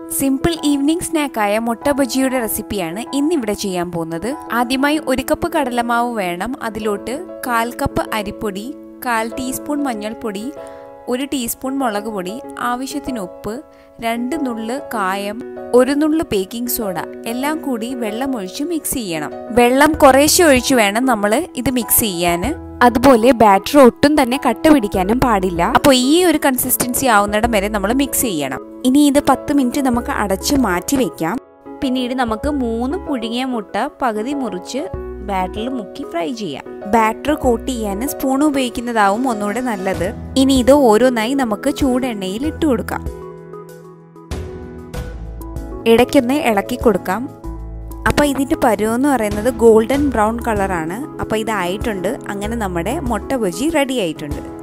simple evening സ്നാക്കായ മുട്ട ബജിയുടെ റെസിപ്പിയാണ് ഇന്നിവിടെ ചെയ്യാൻ പോകുന്നത് ആദ്യമായി ഒരു കപ്പ് കടലമാവ് വേണം അതിലോട്ട് കാൽ കപ്പ് അരിപ്പൊടി കാൽ ടീസ്പൂൺ മഞ്ഞൾപ്പൊടി ഒരു ടീസ്പൂൺ മുളക് പൊടി ആവശ്യത്തിന് ഉപ്പ് രണ്ട് നുള്ള് കായം ഒരു നുള്ള് ബേക്കിംഗ് സോഡ എല്ലാം കൂടി വെള്ളം ഒഴിച്ച് മിക്സ് ചെയ്യണം വെള്ളം കുറേശ്ശെ ഒഴിച്ച് വേണം നമ്മൾ ഇത് മിക്സ് ചെയ്യാൻ അതുപോലെ ബാറ്റർ ഒട്ടും തന്നെ കട്ട പിടിക്കാനും പാടില്ല അപ്പോൾ ഈ ഒരു കൺസിസ്റ്റൻസി ആവുന്നിടം വരെ നമ്മൾ മിക്സ് ചെയ്യണം ഇനി ഇത് പത്ത് മിനിറ്റ് നമുക്ക് അടച്ച് മാറ്റി വെക്കാം പിന്നീട് നമുക്ക് മൂന്ന് പുഴുങ്ങിയ മുട്ട പകുതി മുറിച്ച് ബാറ്ററിൽ മുക്കി ഫ്രൈ ചെയ്യാം ബാറ്റർ കോട്ട് ചെയ്യാൻ സ്പൂൺ ഉപയോഗിക്കുന്നതാവും ഒന്നുകൂടെ നല്ലത് ഇനി ഇത് ഓരോന്നായി നമുക്ക് ചൂടെണ്ണയിൽ ഇട്ട് കൊടുക്കാം ഇടയ്ക്കൊന്ന് ഇളക്കി കൊടുക്കാം അപ്പോൾ ഇതിൻ്റെ പരുവെന്ന് പറയുന്നത് ഗോൾഡൻ ബ്രൗൺ കളറാണ് അപ്പോൾ ഇതായിട്ടുണ്ട് അങ്ങനെ നമ്മുടെ മുട്ട ബജി റെഡി ആയിട്ടുണ്ട്